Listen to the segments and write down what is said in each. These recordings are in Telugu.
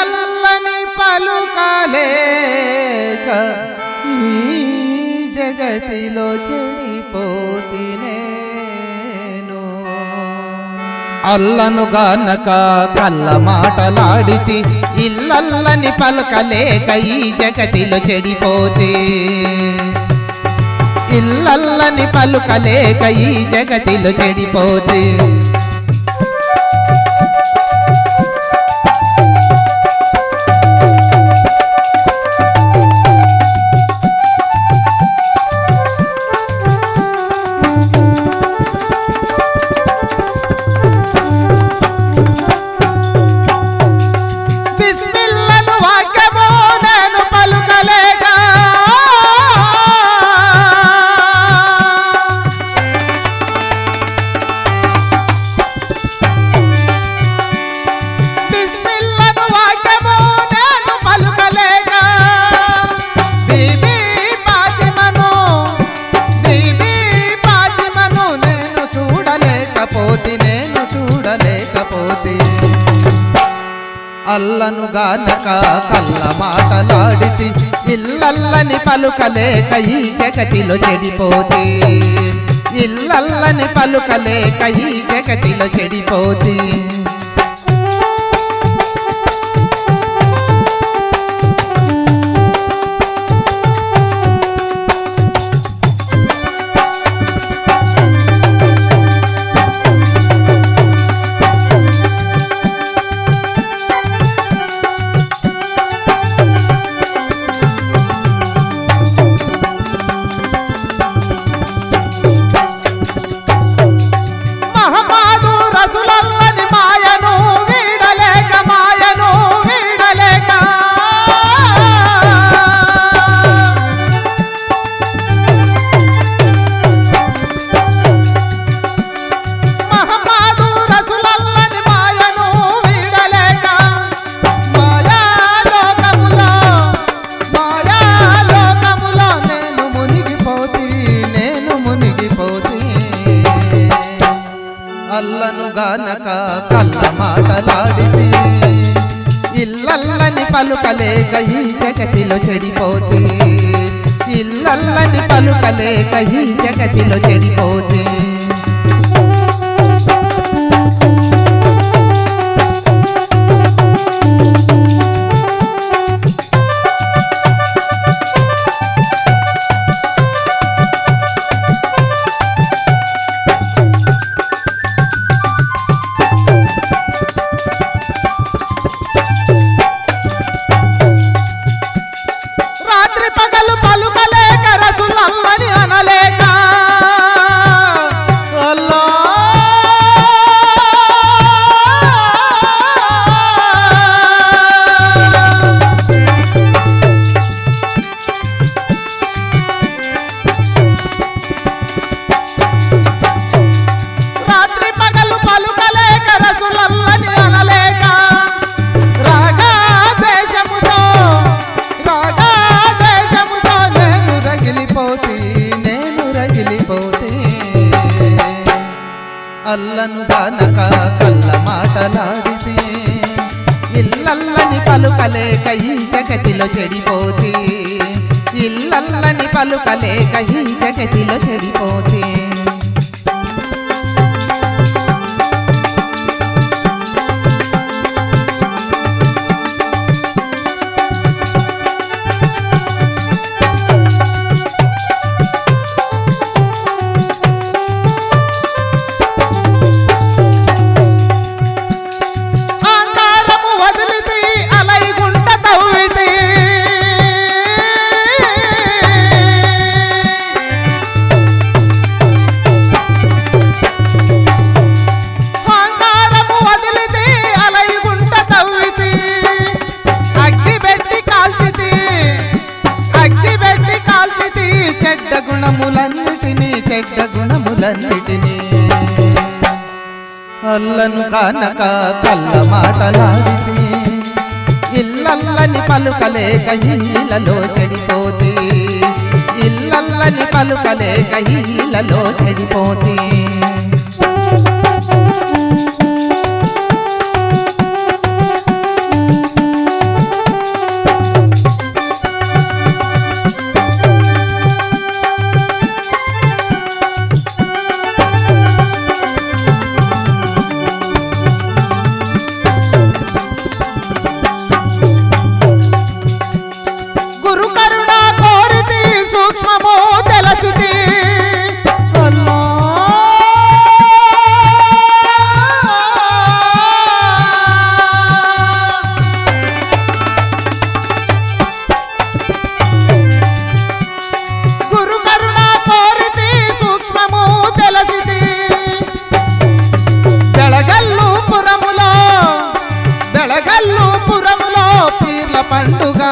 ఇల్లల్లని పలుకలేక ఈ జగతిలో చెడిపోతినేను అల్లను గానక కళ్ళ మాటలాడితి ఇల్లల్లని పలకలేక ఈ జగతిలో చెడిపోతే ఇల్లల్లని పలుకలేక ఈ జగతిలో చెడిపోతే బిస్మిల్లను వాక్యము నేను పలుకలేక బిస్మిల్లను వాక్యము నేను పలుకలేక బీబీ ఫాతిమను బీబీ ఫాతిమను నేను చూడలేకపోతే నేను చూడలేకపోతే అల్లను గానక కళ్ళ మాటలాడితి ఇల్లల్లని పలుకలేక ఈ జగతిలో చెడిపోతే ఇల్లల్లని పలుకలేక ఈ జగతిలో చెడిపోతే మహమాదు రసులల్లని మాయను వీడలేక మాయను వీడలేక మహమాదు రసులల్లని మాయను వీడలేక మాయా లోకములో మాయా లోకములో నేను మునిగిపోతీ నేను మునిగిపోతీ అల్లను గానక కళ్ళ మాటలాడితే ఇల్లల్లని పలుకలేక ఈ జగతిలో చెడిపోతే ఇల్లల్లని పలుకలేక ఈ జగతిలో చెడిపోతే రాత్రి పగలు పలుకలేక రసులమ్మని అనలేక అల్లా రాత్రి పగలు పలుకలేక రసులమ్మని అనలేక రాగా దేశముతో రాగా దేశముతో నేను రగిలిపోతే నేను రగిలిపోతే అల్లను గానక కళ్ళ మాటలాడితే ఇల్లల్లని పలుకలేక ఈ జగతిలో చెడిపోతే ఇల్లల్లని పలుకలేక ఈ జగతిలో చెడిపోతే ఆకారము వదిలితే అలైగుంట తవ్వితే ఆకారము వదిలితే అలైగుంట తవ్వితే అగ్గి పెట్టి కాల్చితే అగ్గి పెట్టి కాల్చితే చెడ్డ గుణములన్నిటినీ చెడ్డ గుణములన్నిటినీ అల్లను కానక కళ్ళ మాటలాడితే ఇల్లల్లని పలుకలేక ఈలలో చెడిపోతే ఇల్లల్లని పలుకలేక ఈలలో చెడిపోతే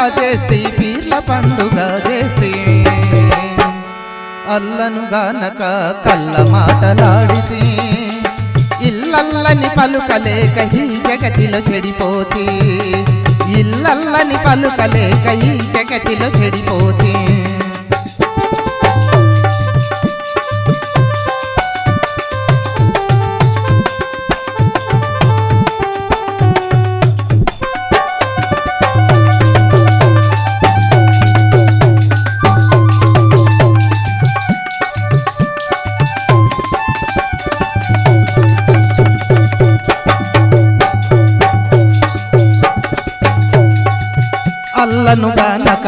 చేస్తే పీర్ల పండుగ చేస్తే అల్లను గానక కళ్ళ మాటలాడితే ఇల్లల్లని పలుకలేక ఈ జగతిలో చెడిపోతే ఇల్లల్లని పలుకలేక ఈ జగతిలో చెడిపోతే అల్లను గానక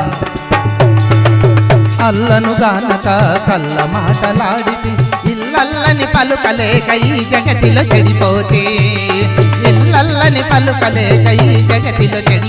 అల్లను గానక కళ్ళ మాటలాడితే ఇల్లల్లని పలుకలేక ఈ జగతిలో చెడిపోతే ఇల్లల్లని పలుకలేక ఈ జగతిలో చెడి